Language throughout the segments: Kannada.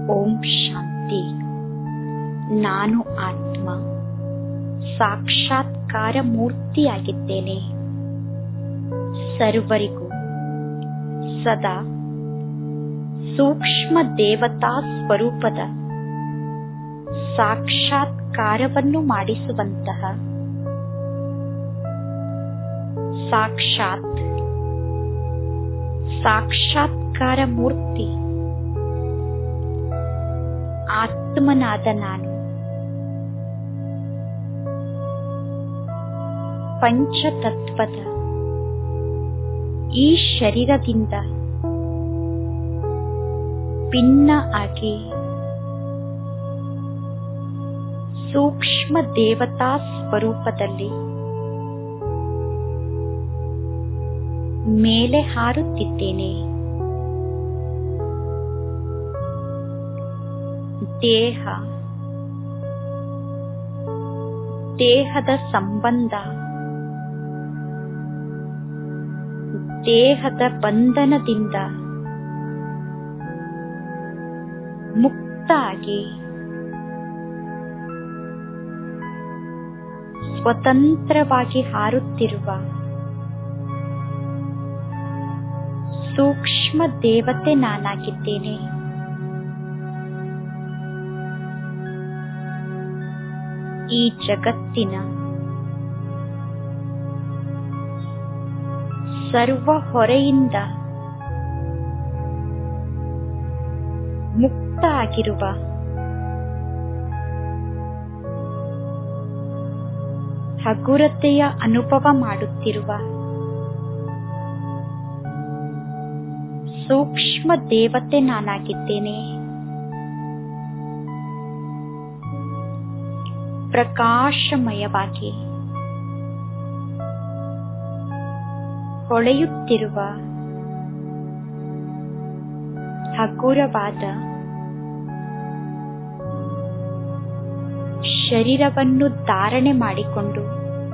ಓಂ ಶಾಂತಿ ನಾನು ಆತ್ಮ ಸಾಕ್ಷಾತ್ಕಾರ ಮೂರ್ತಿಯಾಗಿದ್ದೇನೆ ಸರ್ವರಿಗೂ ಸದಾ ಸೂಕ್ಷ್ಮ ದೇವತಾ ಸ್ವರೂಪದ ಸಾಕ್ಷಾತ್ಕಾರವನ್ನು ಮಾಡಿಸುವಂತಹ ಸಾಕ್ಷಾತ್ ಸಾಕ್ಷಾತ್ಕಾರ ಮೂರ್ತಿ ಆತ್ಮನಾದ ನಾನು ಪಂಚತತ್ವದ ಈ ಶರೀರದಿಂದ ಭಿನ್ನ ಆಗಿ ಸೂಕ್ಷ್ಮ ದೇವತಾ ಸ್ವರೂಪದಲ್ಲಿ ಮೇಲೆ ಹಾರುತ್ತಿದ್ದೇನೆ ದೇಹ ದೇಹದ ಸಂಬಂಧ ದೇಹದ ಬಂಧನದಿಂದ ಮುಕ್ತ ಆಗಿ ಸ್ವತಂತ್ರವಾಗಿ ಹಾರುತ್ತಿರುವ ಸೂಕ್ಷ್ಮ ದೇವತೆ ನಾನಾಗಿದ್ದೇನೆ ಈ ಜಗತ್ತಿನ ಸರ್ವ ಹೊರೆಯಿಂದ ಮುಕ್ತ ಆಗಿರುವ ಹಗುರತೆಯ ಅನುಭವ ಮಾಡುತ್ತಿರುವ ಸೂಕ್ಷ್ಮ ದೇವತೆ ನಾನಾಗಿದ್ದೇನೆ ಪ್ರಕಾಶಮಯವಾಗಿ ಹೊಳೆಯುತ್ತಿರುವ ಹಗುರವಾದ ಶರೀರವನ್ನು ಧಾರಣೆ ಮಾಡಿಕೊಂಡು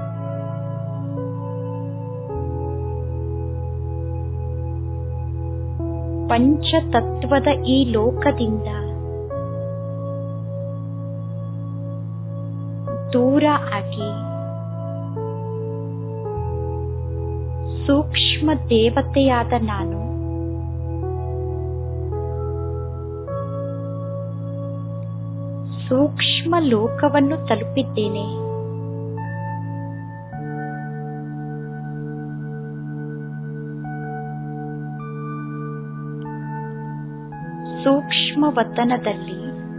ಪಂಚತತ್ವದ ಈ ಲೋಕದಿಂದ ದೂರ ಆಗಿ ಸೂಕ್ಷ್ಮ ದೇವತೆಯಾದ ನಾನು ಸೂಕ್ಷ್ಮ ಲೋಕವನ್ನು ತಲುಪಿದ್ದೇನೆ ಸೂಕ್ಷ್ಮ ವತನದಲ್ಲಿ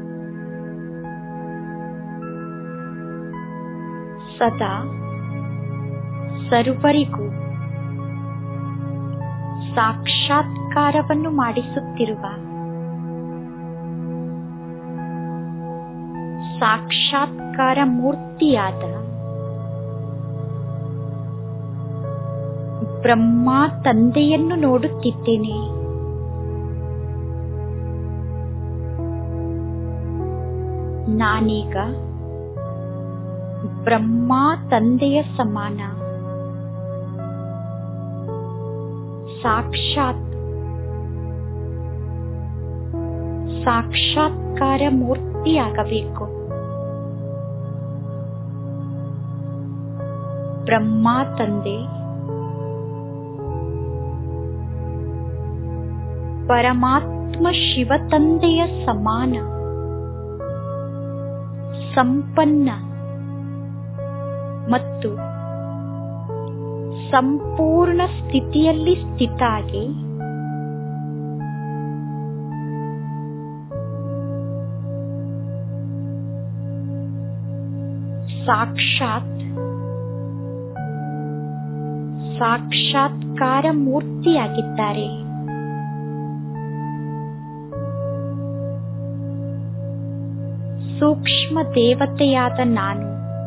ಸದಾ ಸರ್ವರಿಗೂ ಸಾಕ್ಷಾತ್ಕಾರವನ್ನು ಮಾಡಿಸುತ್ತಿರುವ ಸಾಕ್ಷಾತ್ಕಾರ ಮೂರ್ತಿಯಾದ ಬ್ರಹ್ಮ ತಂದೆಯನ್ನು ನೋಡುತ್ತಿದ್ದೇನೆ ನಾನೀಗ ಬ್ರಹ್ಮ ತಂದೆಯ ಸಮಾನ ಸಾಕ್ಷಾತ್ ಸಾಕ್ಷಾತ್ಕಾರ ಮೂರ್ತಿಯಾಗಬೇಕು ಬ್ರಹ್ಮ ತಂದೆ ಪರಮಾತ್ಮ ಶಿವ ತಂದೆಯ ಸಮಾನ ಸಂಪನ್ನ ಮತ್ತು ಸಂಪೂರ್ಣ ಸ್ಥಿತಿಯಲ್ಲಿ ಸ್ಥಿತ ಆಗಿ ಸಾಕ್ಷಾತ್ ಸಾಕ್ಷಾತ್ಕಾರ ಮೂರ್ತಿಯಾಗಿದ್ದಾರೆ ಸೂಕ್ಷ್ಮ ದೇವತೆಯಾದ ನಾನು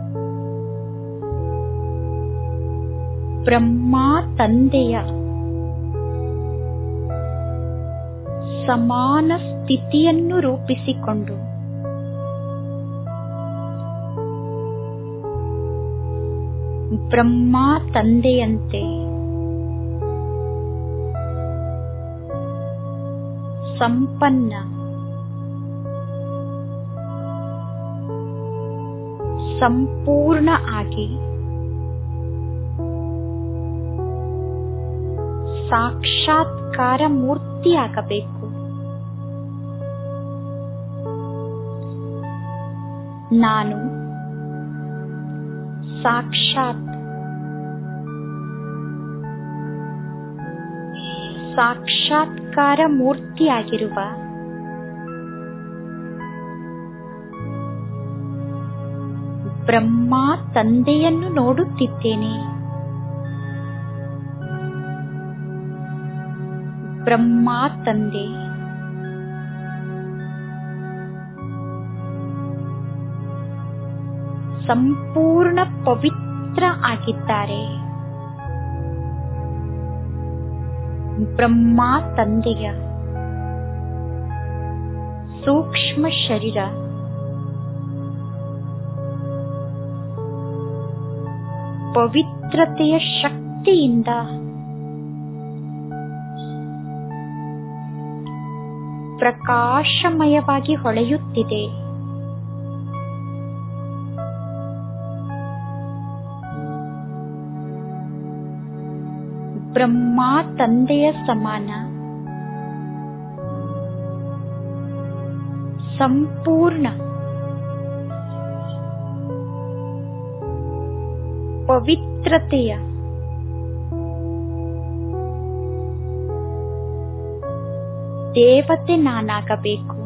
ಬ್ರಹ್ಮ ತಂದೆಯ ಸಮಾನ ಸ್ಥಿತಿಯನ್ನು ರೂಪಿಸಿಕೊಂಡು ಬ್ರಹ್ಮ ತಂದೆಯಂತೆ ಸಂಪನ್ನ ಸಂಪೂರ್ಣ ಆಗಿ ಸಾಕ್ಷಾತ್ಕಾರ ಮೂರ್ತಿಯಾಗಬೇಕು ನಾನು ಸಾಕ್ಷಾತ್ ಸಾಕ್ಷಾತ್ಕಾರ ಮೂರ್ತಿಯಾಗಿರುವ ಬ್ರಹ್ಮ ತಂದೆಯನ್ನು ನೋಡುತ್ತಿದ್ದೇನೆ ಬ್ರಹ್ಮ ತಂದೆ ಸಂಪೂರ್ಣ ಪವಿತ್ರ ಆಗಿದ್ದಾರೆ ಬ್ರಹ್ಮ ತಂದೆಯ ಸೂಕ್ಷ್ಮ ಶರೀರ ಪವಿತ್ರತೆಯ ಶಕ್ತಿಯಿಂದ ಪ್ರಕಾಶಮಯವಾಗಿ ಹೊಳೆಯುತ್ತಿದೆ ಬ್ರಹ್ಮ ತಂದೆಯ ಸಮಾನ ಸಂಪೂರ್ಣ ಪವಿತ್ರತೆಯ ದೇವತೆ ನಾನಾಗಬೇಕು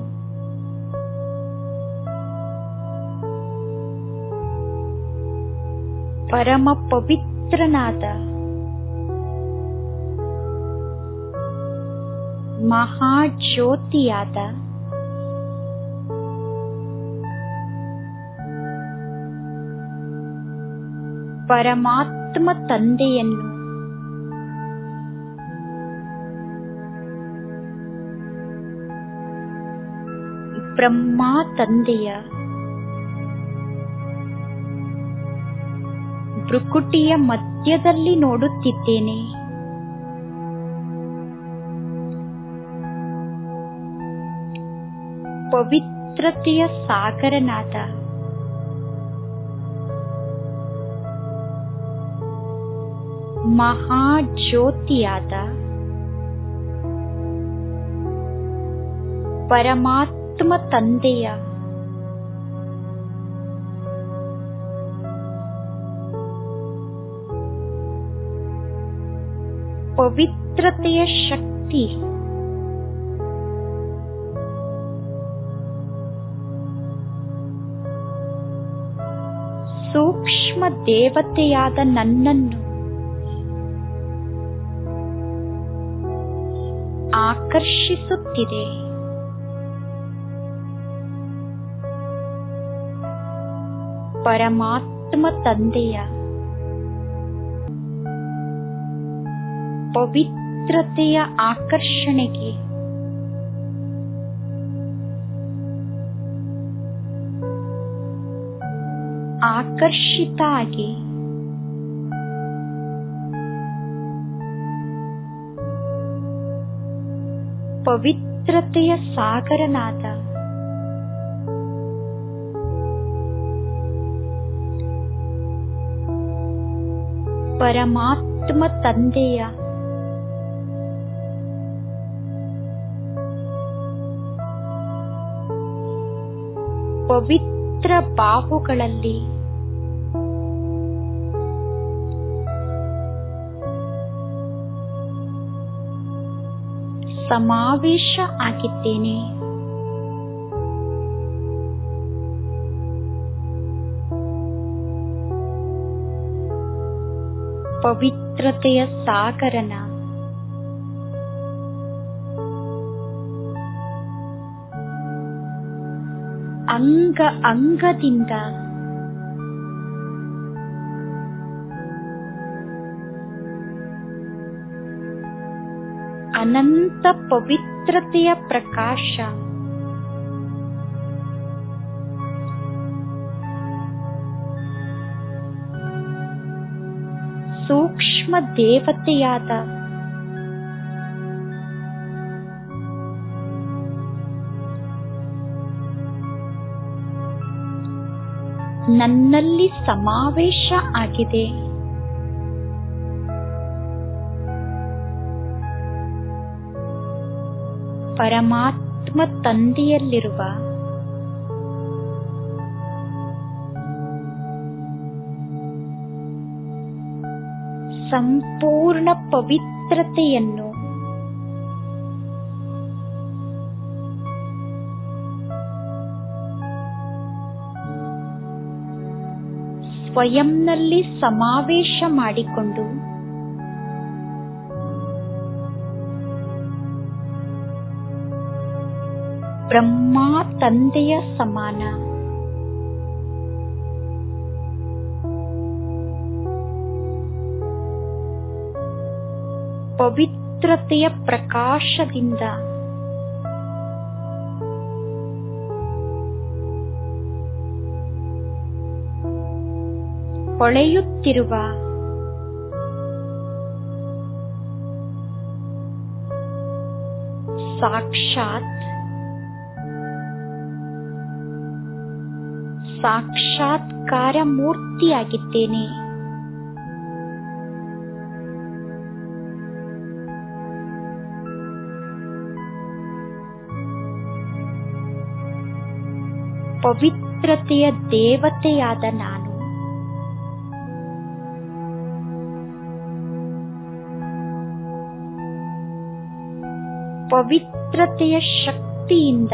ಪರಮ ಪವಿತ್ರನಾದ ಮಹಾಜ್ಯೋತಿಯಾದ ಪರಮಾತ್ಮ ತಂದೆಯನ್ನು ಬ್ರಹ್ಮ ತಂದೆಯ ಭ್ರುಕುಟಿಯ ಮಧ್ಯದಲ್ಲಿ ನೋಡುತ್ತಿದ್ದೇನೆ ಪವಿತ್ರತೆಯ ಸಾಗರನಾದ ಮಹಾಜ್ಯೋತಿಯಾದ ಪರಮಾತ್ಮ ತಂದೆಯ ಪವಿತ್ರತೆಯ ಶಕ್ತಿ ಸೂಕ್ಷ್ಮ ದೇವತೆಯಾದ ನನ್ನನ್ನು ಆಕರ್ಷಿಸುತ್ತಿದೆ ಪರಮಾತ್ಮ ತಂದೆಯ ಪವಿತ್ರತೆಯ ಆಕರ್ಷಣೆಗೆ ಆಕರ್ಷಿತ ಆಗಿ ಪವಿತ್ರತೆಯ ಸಾಗರನಾದ ಪರಮಾತ್ಮ ತಂದೆಯ ಪವಿತ್ರ ಬಾಹುಗಳಲ್ಲಿ ಸಮಾವೇಶ ಆಗಿದ್ದೇನೆ ಪವಿತ್ರತೆಯ ಸಾಗರನ ಅಂಗ ಅಂಗದಿಂದ ಅನಂತ ಪವಿತ್ರತೆಯ ಪ್ರಕಾಶ ಸೂಕ್ಷ್ಮ ದೇವತೆಯಾದ ನನ್ನಲ್ಲಿ ಸಮಾವೇಶ ಆಗಿದೆ ಪರಮಾತ್ಮ ತಂದೆಯಲ್ಲಿರುವ ಸಂಪೂರ್ಣ ಪವಿತ್ರತೆಯನ್ನು ಸ್ವಯಂನಲ್ಲಿ ಸಮಾವೇಶ ಮಾಡಿಕೊಂಡು ಬ್ರಹ್ಮ ತಂದೆಯ ಸಮಾನ ಪವಿತ್ರತೆಯ ಪ್ರಕಾಶದಿಂದ ಹೊಳೆಯುತ್ತಿರುವ ಸಾಕ್ಷಾತ್ ಸಾಕ್ಷಾತ್ಕಾರ ಮೂರ್ತಿಯಾಗಿದ್ದೇನೆ ಪವಿತ್ರತೆಯ ದೇವತೆಯಾದ ನಾನು ಪವಿತ್ರತೆಯ ಶಕ್ತಿಯಿಂದ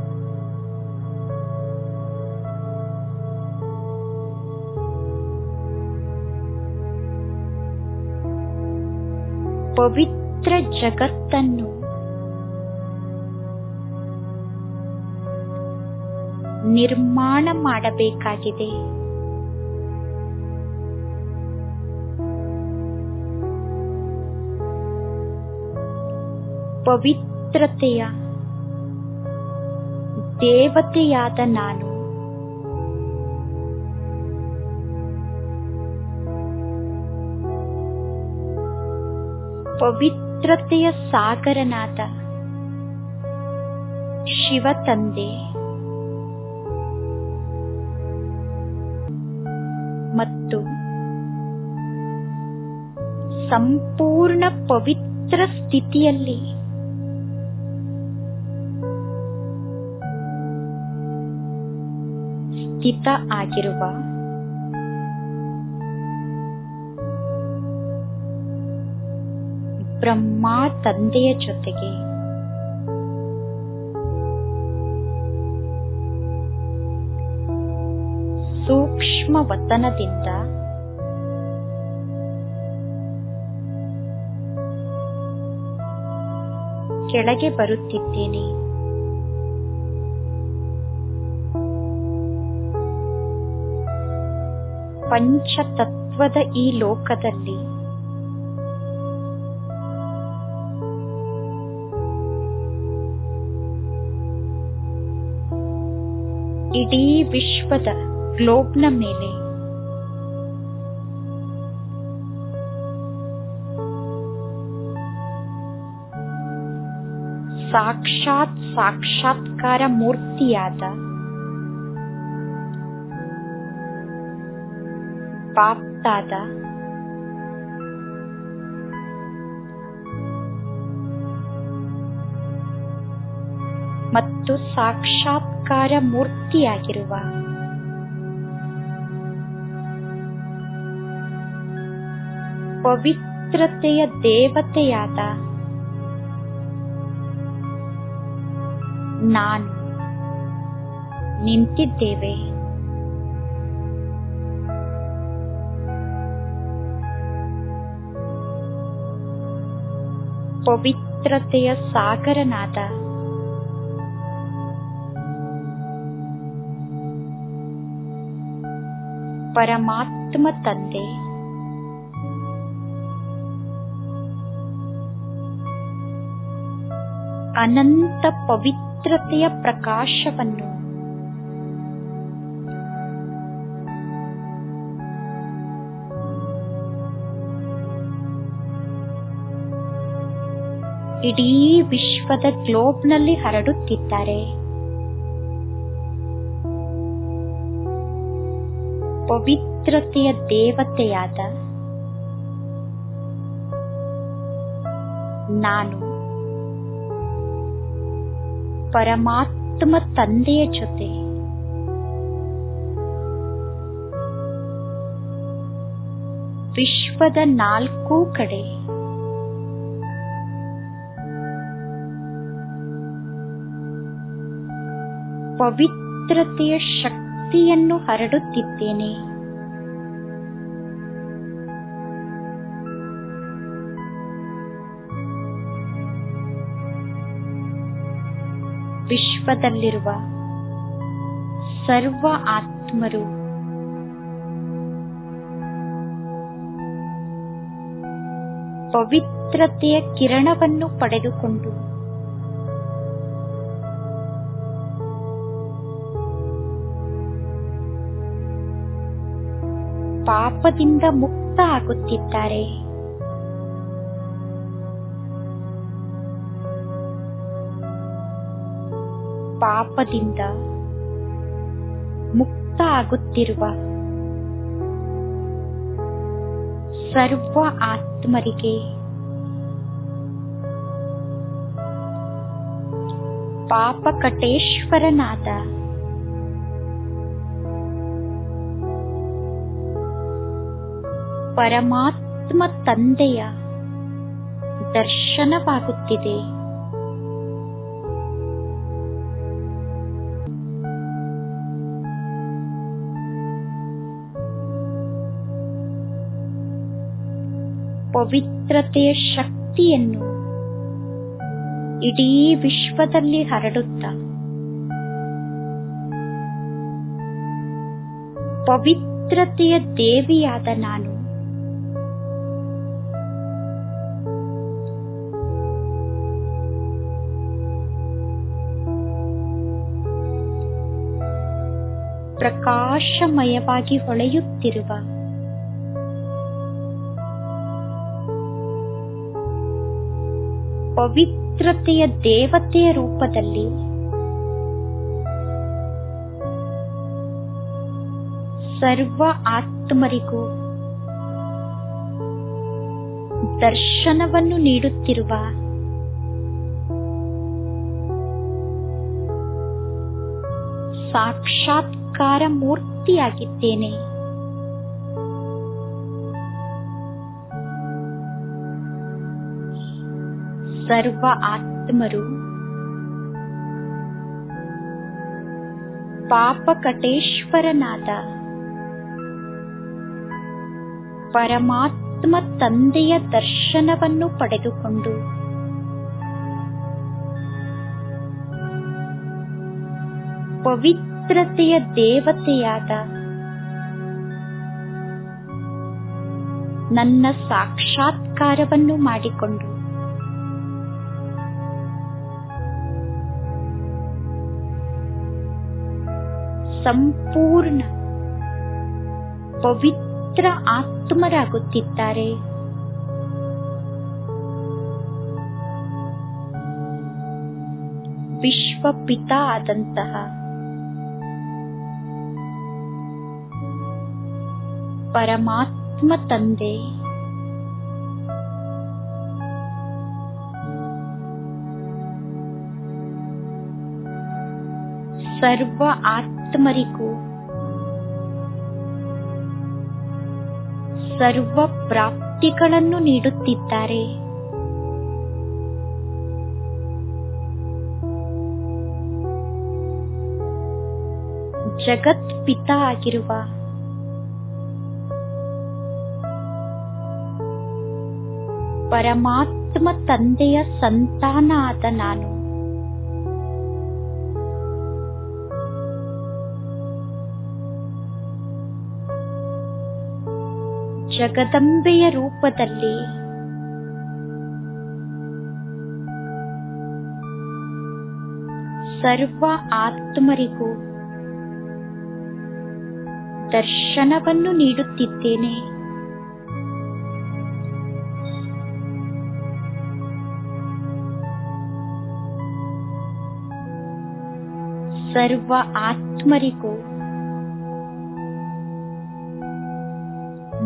ಪವಿತ್ರ ಜಗತ್ತನ್ನು ನಿರ್ಮಾಣ ಮಾಡಬೇಕಾಗಿದೆ ಪವಿತ್ರತೆಯ ದೇವತೆಯಾದ ನಾನು ಪವಿತ್ರತೆಯ ಸಾಗರನಾದ ಶಿವ ತಂದೆ ಮತ್ತು ಸಂಪೂರ್ಣ ಪವಿತ್ರ ಸ್ಥಿತಿಯಲ್ಲಿ ಸ್ಥಿತ ಆಗಿರುವ ಬ್ರಹ್ಮ ತಂದೆಯ ಜೊತೆಗೆ ಸೂಕ್ಷ್ಮ ವತನದಿಂದ ಕೆಳಗೆ ಬರುತ್ತಿದ್ದೇನೆ ಪಂಚತತ್ವದ ಈ ಲೋಕದಲ್ಲಿ ಇಡೀ ವಿಶ್ವದ ಗ್ಲೋಬ್ನ ಮೇಲೆ ಸಾಕ್ಷಾತ್ ಸಾಕ್ಷಾತ್ಕಾರ ಮೂರ್ತಿಯಾದ ಬಾಪ್ತಾದ ಮತ್ತು ಸಾಕ್ಷಾತ್ಕಾರ ಮೂರ್ತಿಯಾಗಿರುವ ಪವಿತ್ರತೆಯ ದೇವತೆಯಾದ ನಾನು ನಿಂತಿದ್ದೇವೆ ಪವಿತ್ರತೆಯ ಸಾಗರನಾದ ಪರಮಾತ್ಮ ತಂದೆ ಅನಂತ ಪವಿತ್ರತೆಯ ಪ್ರಕಾಶವನ್ನು ಇಡೀ ವಿಶ್ವದ ಗ್ಲೋಬ್ನಲ್ಲಿ ಹರಡುತ್ತಿದ್ದಾರೆ ಪವಿತ್ರತೆಯ ದೇವತೆಯಾದ ನಾನು ಪರಮಾತ್ಮ ತಂದೆಯ ಜೊತೆ ವಿಶ್ವದ ನಾಲ್ಕೂ ಕಡೆ ಪವಿತ್ರತೆಯ ಶಕ್ತಿಯನ್ನು ಹರಡುತ್ತಿದ್ದೇನೆ ವಿಶ್ವದಲ್ಲಿರುವ ಸರ್ವ ಆತ್ಮರು ಪವಿತ್ರತೆಯ ಕಿರಣವನ್ನು ಪಡೆದುಕೊಂಡು ಪಾಪದಿಂದ ಮುಕ್ತ ಆಗುತ್ತಿದ್ದಾರೆ ಪಾಪದಿಂದ ಮುಕ್ತ ಆಗುತ್ತಿರುವ ಸರ್ವ ಆತ್ಮರಿಗೆ ಪಾಪಕಟೇಶ್ವರನಾದ ಪರಮಾತ್ಮ ತಂದೆಯ ದರ್ಶನವಾಗುತ್ತಿದೆ ಪವಿತ್ರತೆಯ ಶಕ್ತಿಯನ್ನು ಇಡೀ ವಿಶ್ವದಲ್ಲಿ ಹರಡುತ್ತ ಪವಿತ್ರತೆಯ ದೇವಿಯಾದ ನಾನು ಪ್ರಕಾಶಮಯವಾಗಿ ಹೊಳೆಯುತ್ತಿರುವ ಪವಿತ್ರತೆಯ ದೇವತೆಯ ರೂಪದಲ್ಲಿ ಸರ್ವ ಆತ್ಮರಿಗೂ ದರ್ಶನವನ್ನು ನೀಡುತ್ತಿರುವ ಸಾಕ್ಷಾತ್ಕಾರ ಮೂರ್ತಿಯಾಗಿದ್ದೇನೆ ಸರ್ವ ಆತ್ಮರು ಪಾಪಕಟೇಶ್ವರನಾದ ಪರಮಾತ್ಮ ತಂದೆಯ ದರ್ಶನವನ್ನು ಪಡೆದುಕೊಂಡು ಪವಿತ್ರತೆಯ ದೇವತೆಯಾದ ನನ್ನ ಸಾಕ್ಷಾತ್ಕಾರವನ್ನು ಮಾಡಿಕೊಂಡು ಸಂಪೂರ್ಣ ಪವಿತ್ರ ಆತ್ಮರಾಗುತ್ತಿದ್ದಾರೆ ವಿಶ್ವಪಿತ ಆದಂತಹ ಪರಮಾತ್ಮ ತಂದೆ ಸರ್ವ ಆತ್ಮರಿಗೂ ಸರ್ವ ಪ್ರಾಪ್ತಿಗಳನ್ನು ನೀಡುತ್ತಿದ್ದಾರೆ ಜಗತ್ ಪಿತ ಆಗಿರುವ ಪರಮಾತ್ಮ ತಂದೆಯ ಸಂತಾನ ಆದ ನಾನು ಜಗದಂಬೆಯ ರೂಪದಲ್ಲಿ ಸರ್ವ ಆತ್ಮರಿಗೂ ದರ್ಶನವನ್ನು ನೀಡುತ್ತಿದ್ದೇನೆ ಸರ್ವ ಆತ್ಮರಿಗೂ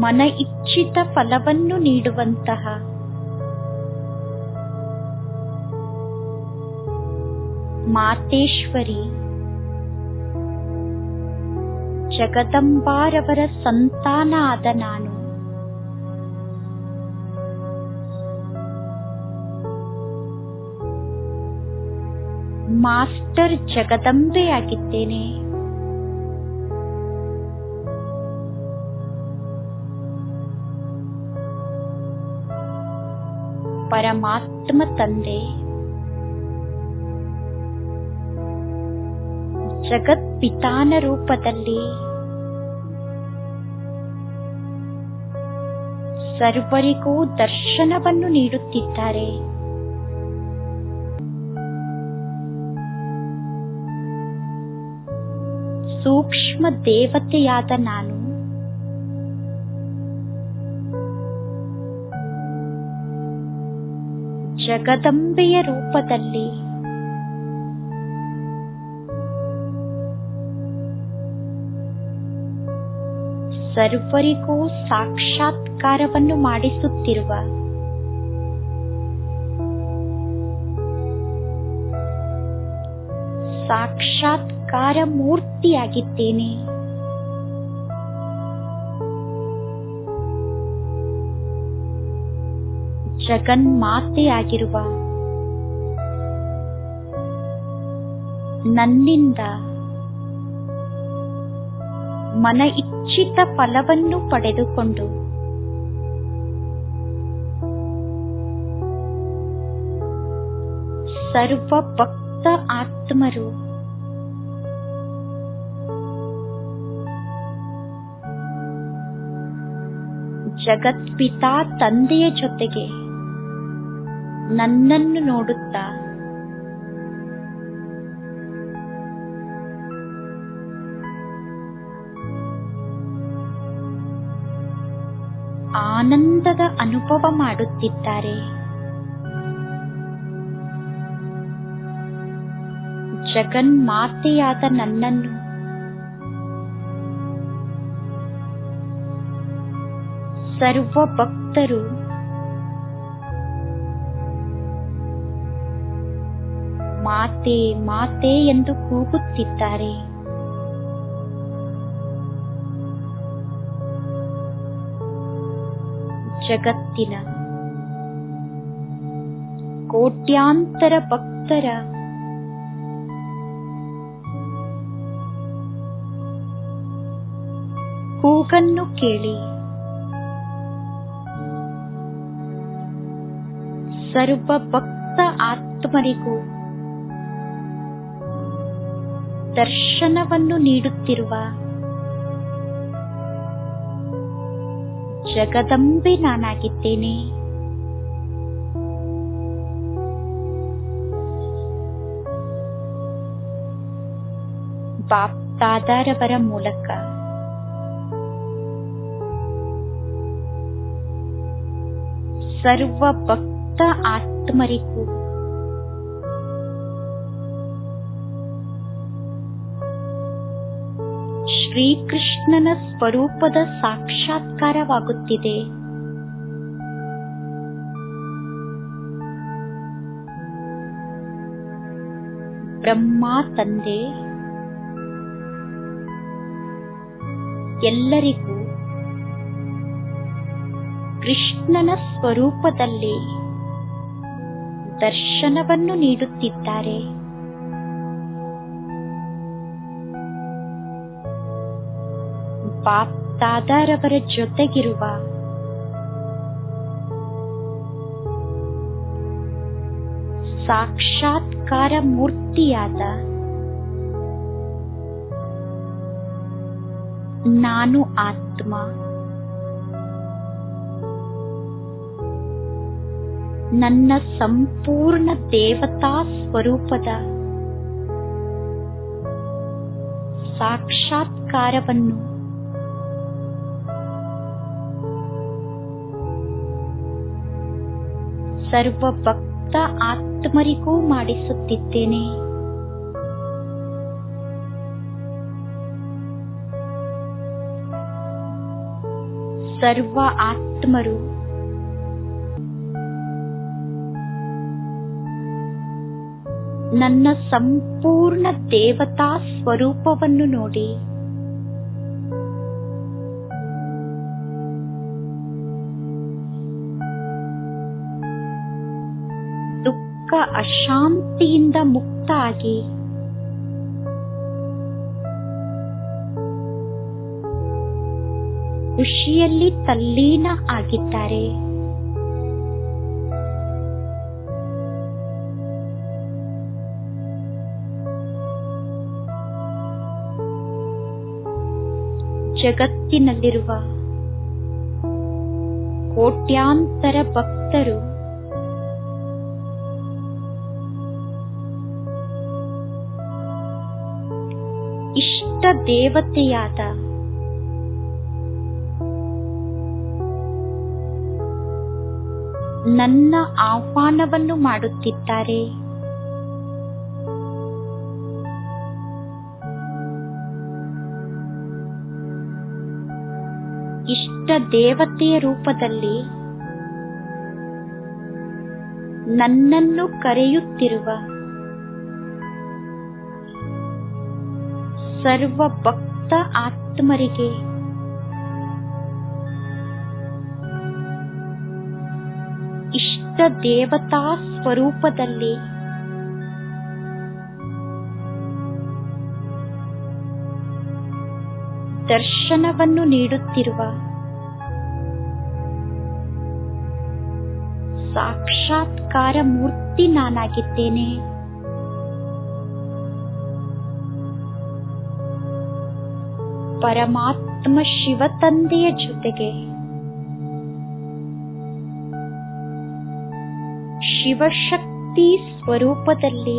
ಮನ ಇಚ್ಛಿತ ಫಲವನ್ನು ನೀಡುವಂತಹ ಮಾತೇಶ್ವರಿ ಜಗದಂಬಾರವರ ಸಂತಾನ ಆದ ನಾನು ಮಾಸ್ಟರ್ ಜಗದಂಬೆಯಾಗಿದ್ದೇನೆ ಪರಮಾತ್ಮ ತಂದೆ ಜಗತ್ಪಿತಾನ ರೂಪದಲ್ಲಿ ಸರ್ವರಿಗೂ ದರ್ಶನವನ್ನು ನೀಡುತ್ತಿದ್ದಾರೆ ಸೂಕ್ಷ್ಮ ದೇವತೆಯಾದ ನಾನು ಜಗದಂಬೆಯ ರೂಪದಲ್ಲಿ ಸರ್ವರಿಗೂ ಸಾಕ್ಷಾತ್ಕಾರವನ್ನು ಮಾಡಿಸುತ್ತಿರುವ ಸಾಕ್ಷಾತ್ಕಾರ ಮೂರ್ತಿಯಾಗಿದ್ದೇನೆ ಜಗನ್ಮಾತೆಯಾಗಿರುವ ನನ್ನಿಂದ ಮನ ಇಚ್ಛಿತ ಫಲವನ್ನು ಪಡೆದುಕೊಂಡು ಸರ್ವ ಭಕ್ತ ಆತ್ಮರು ಜಗತ್ಪಿತಾ ತಂದೆಯ ಜೊತೆಗೆ ನನ್ನನ್ನು ನೋಡುತ್ತಾ ಆನಂದದ ಅನುಭವ ಮಾಡುತ್ತಿದ್ದಾರೆ ಜಗನ್ಮಾತೆಯಾದ ನನ್ನನ್ನು ಸರ್ವ ಭಕ್ತರು ಮಾತೆ ಮಾತೆ ಎಂದು ಕೂಗುತ್ತಿದ್ದಾರೆ ಜಗತ್ತಿನ ಕೋಟ್ಯಾಂತರ ಭಕ್ತರ ಕೂಗನ್ನು ಕೇಳಿ ಸರ್ವ ಭಕ್ತ ಆತ್ಮರಿಗೂ ದರ್ಶನವನ್ನು ನೀಡುತ್ತಿರುವ ಜಗದಂಬೆ ನಾನಾಗಿದ್ದೇನೆ ಬಾಪ್ತಾದಾರವರ ಮೂಲಕ ಸರ್ವ ಭಕ್ತ ಆತ್ಮರಿಗೂ ಶ್ರೀಕೃಷ್ಣನ ಸ್ವರೂಪದ ಸಾಕ್ಷಾತ್ಕಾರವಾಗುತ್ತಿದೆ ಬ್ರಹ್ಮ ತಂದೆ ಎಲ್ಲರಿಗೂ ಕೃಷ್ಣನ ಸ್ವರೂಪದಲ್ಲಿ ದರ್ಶನವನ್ನು ನೀಡುತ್ತಿದ್ದಾರೆ ಬಾಪ್ತಾದಾರವರ ಜೊತೆಗಿರುವ ಸಾಕ್ಷಾತ್ಕಾರ ಮೂರ್ತಿಯಾದ ನಾನು ಆತ್ಮ ನನ್ನ ಸಂಪೂರ್ಣ ದೇವತಾ ಸ್ವರೂಪದ ಸಾಕ್ಷಾತ್ಕಾರವನ್ನು ಸರ್ವ ಭಕ್ತ ಆತ್ಮರಿಗೂ ಮಾಡಿಸುತ್ತಿದ್ದೇನೆ ಸರ್ವ ಆತ್ಮರು ನನ್ನ ಸಂಪೂರ್ಣ ದೇವತಾ ಸ್ವರೂಪವನ್ನು ನೋಡಿ ದುಃಖ ಅಶಾಂತಿಯಿಂದ ಮುಕ್ತ ಆಗಿ ಖುಷಿಯಲ್ಲಿ ತಲ್ಲೀನ ಆಗಿದ್ದಾರೆ ಜಗತ್ತಿನಲ್ಲಿರುವ ಕೋಟ್ಯಾಂತರ ಭಕ್ತರು ಇಷ್ಟ ದೇವತೆಯಾದ ನನ್ನ ಆಹ್ವಾನವನ್ನು ಮಾಡುತ್ತಿದ್ದಾರೆ ಇಷ್ಟ ದೇವತೆಯ ರೂಪದಲ್ಲಿ ನನ್ನನ್ನು ಕರೆಯುತ್ತಿರುವ ಸರ್ವ ಭಕ್ತ ಆತ್ಮರಿಗೆ ಇಷ್ಟ ದೇವತಾ ಸ್ವರೂಪದಲ್ಲಿ ದರ್ಶನವನ್ನು ನೀಡುತ್ತಿರುವ ಸಾಕ್ಷಾತ್ಕಾರ ಮೂರ್ತಿ ನಾನಾಗಿದ್ದೇನೆ ಪರಮಾತ್ಮ ಶಿವ ತಂದೆಯ ಜೊತೆಗೆ ಶಿವಶಕ್ತಿ ಸ್ವರೂಪದಲ್ಲಿ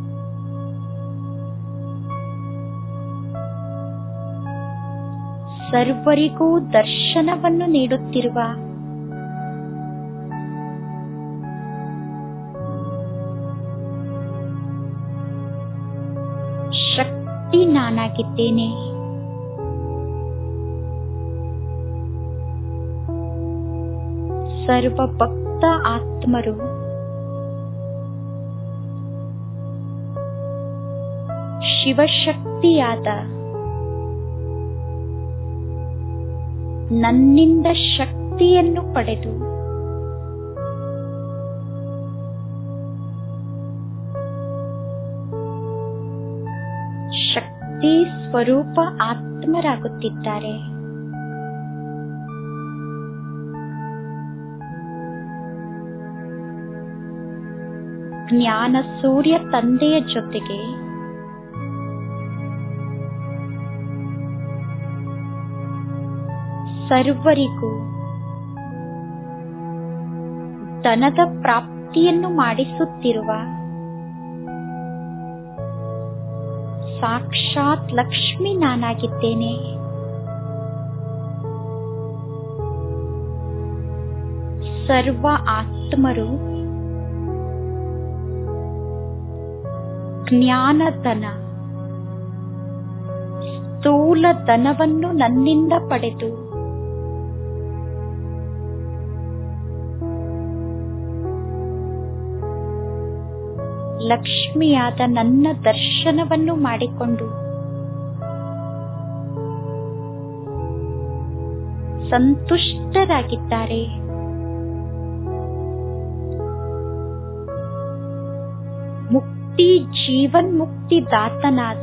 ಸರ್ವರಿಗೂ ದರ್ಶನವನ್ನು ನೀಡುತ್ತಿರುವ ಶಕ್ತಿ ನಾನಾಗಿದ್ದೇನೆ ಸರ್ವ ಭಕ್ತ ಆತ್ಮರು ಶಿವಶಕ್ತಿಯಾದ ನನ್ನಿಂದ ಶಕ್ತಿಯನ್ನು ಪಡೆದು ಶಕ್ತಿ ಸ್ವರೂಪ ಆತ್ಮರಾಗುತ್ತಿದ್ದಾರೆ ಜ್ಞಾನ ಸೂರ್ಯ ತಂದೆಯ ಜೊತೆಗೆ ಸರ್ವರಿಗೂ ಧನದ ಪ್ರಾಪ್ತಿಯನ್ನು ಮಾಡಿಸುತ್ತಿರುವ ಸಾಕ್ಷಾತ್ ಲಕ್ಷ್ಮಿ ನಾನಾಗಿದ್ದೇನೆ ಸರ್ವ ಆತ್ಮರು ಜ್ಞಾನಧನ ಸ್ಥೂಲ ಧನವನ್ನು ನನ್ನಿಂದ ಪಡೆದು ಲಕ್ಷ್ಮಿಯಾದ ನನ್ನ ದರ್ಶನವನ್ನು ಮಾಡಿಕೊಂಡು ಸಂತುಷ್ಟರಾಗಿದ್ದಾರೆ ಮುಕ್ತಿ ಜೀವನ್ ಮುಕ್ತಿ ದಾತನಾದ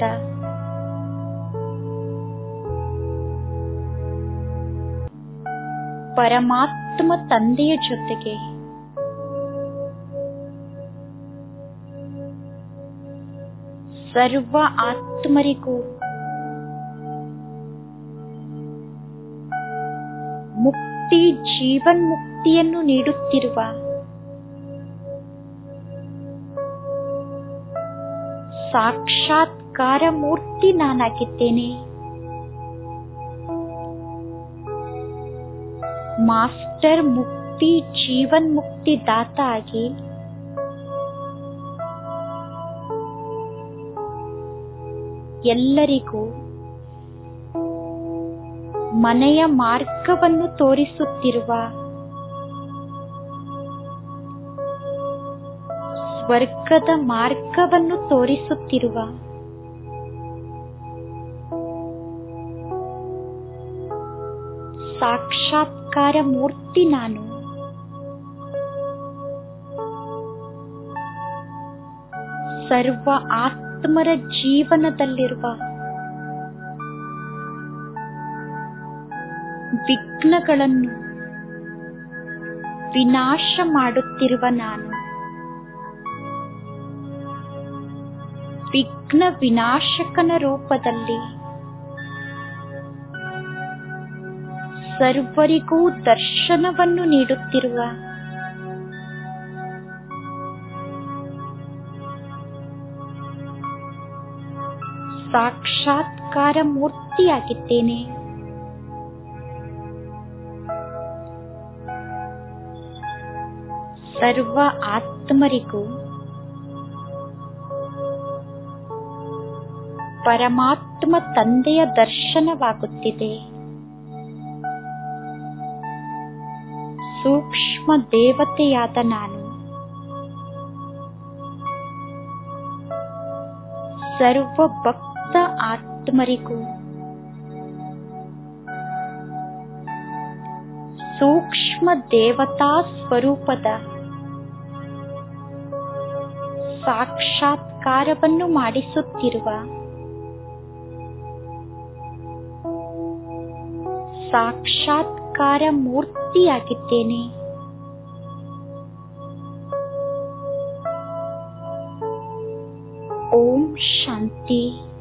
ಪರಮಾತ್ಮ ತಂದೆಯ ಜೊತೆಗೆ ಸರ್ವ ಆತ್ಮರಿಗೂ ಮುಕ್ತಿ ಜೀವನ್ ಮುಕ್ತಿಯನ್ನು ನೀಡುತ್ತಿರುವ ಸಾಕ್ಷಾತ್ಕಾರ ಮೂರ್ತಿ ನಾನಾಗಿದ್ದೇನೆ ಮಾಸ್ಟರ್ ಮುಕ್ತಿ ಜೀವನ್ ಮುಕ್ತಿ ದಾತ ಆಗಿ ಎಲ್ಲರಿಗೂ ಮನೆಯ ಮಾರ್ಗವನ್ನು ತೋರಿಸುತ್ತಿರುವ ಸ್ವರ್ಗದ ಮಾರ್ಗವನ್ನು ತೋರಿಸುತ್ತಿರುವ ಸಾಕ್ಷಾತ್ಕಾರ ಮೂರ್ತಿ ನಾನು ಸರ್ವ ಆತ್ಮರ ಜೀವನದಲ್ಲಿರುವ ವಿಘ್ನಗಳನ್ನು ವಿನಾಶ ಮಾಡುತ್ತಿರುವ ನಾನು ವಿಘ್ನ ವಿನಾಶಕನ ರೂಪದಲ್ಲಿ ಸರ್ವರಿಗೂ ದರ್ಶನವನ್ನು ನೀಡುತ್ತಿರುವ ಸಾಕ್ಷಾತ್ಕಾರ ಮೂರ್ತಿಯಾಗಿದ್ದೇನೆ ಸರ್ವ ಆತ್ಮರಿಗೂ ಪರಮಾತ್ಮ ತಂದೆಯ ದರ್ಶನವಾಗುತ್ತಿದೆ ಸೂಕ್ಷ್ಮ ದೇವತೆಯಾದ ನಾನು ಸರ್ವ ಭಕ್ತ ಆತ್ಮರಿಗೂ ಸೂಕ್ಷ್ಮ ದೇವತಾ ಸ್ವರೂಪದ ಸಾಕ್ಷಾತ್ಕಾರವನ್ನು ಮಾಡಿಸುತ್ತಿರುವ ಸಾಕ್ಷಾತ್ಕಾರ ಮೂರ್ತಿಯಾಗಿದ್ದೇನೆ ಓಂ ಶಾಂತಿ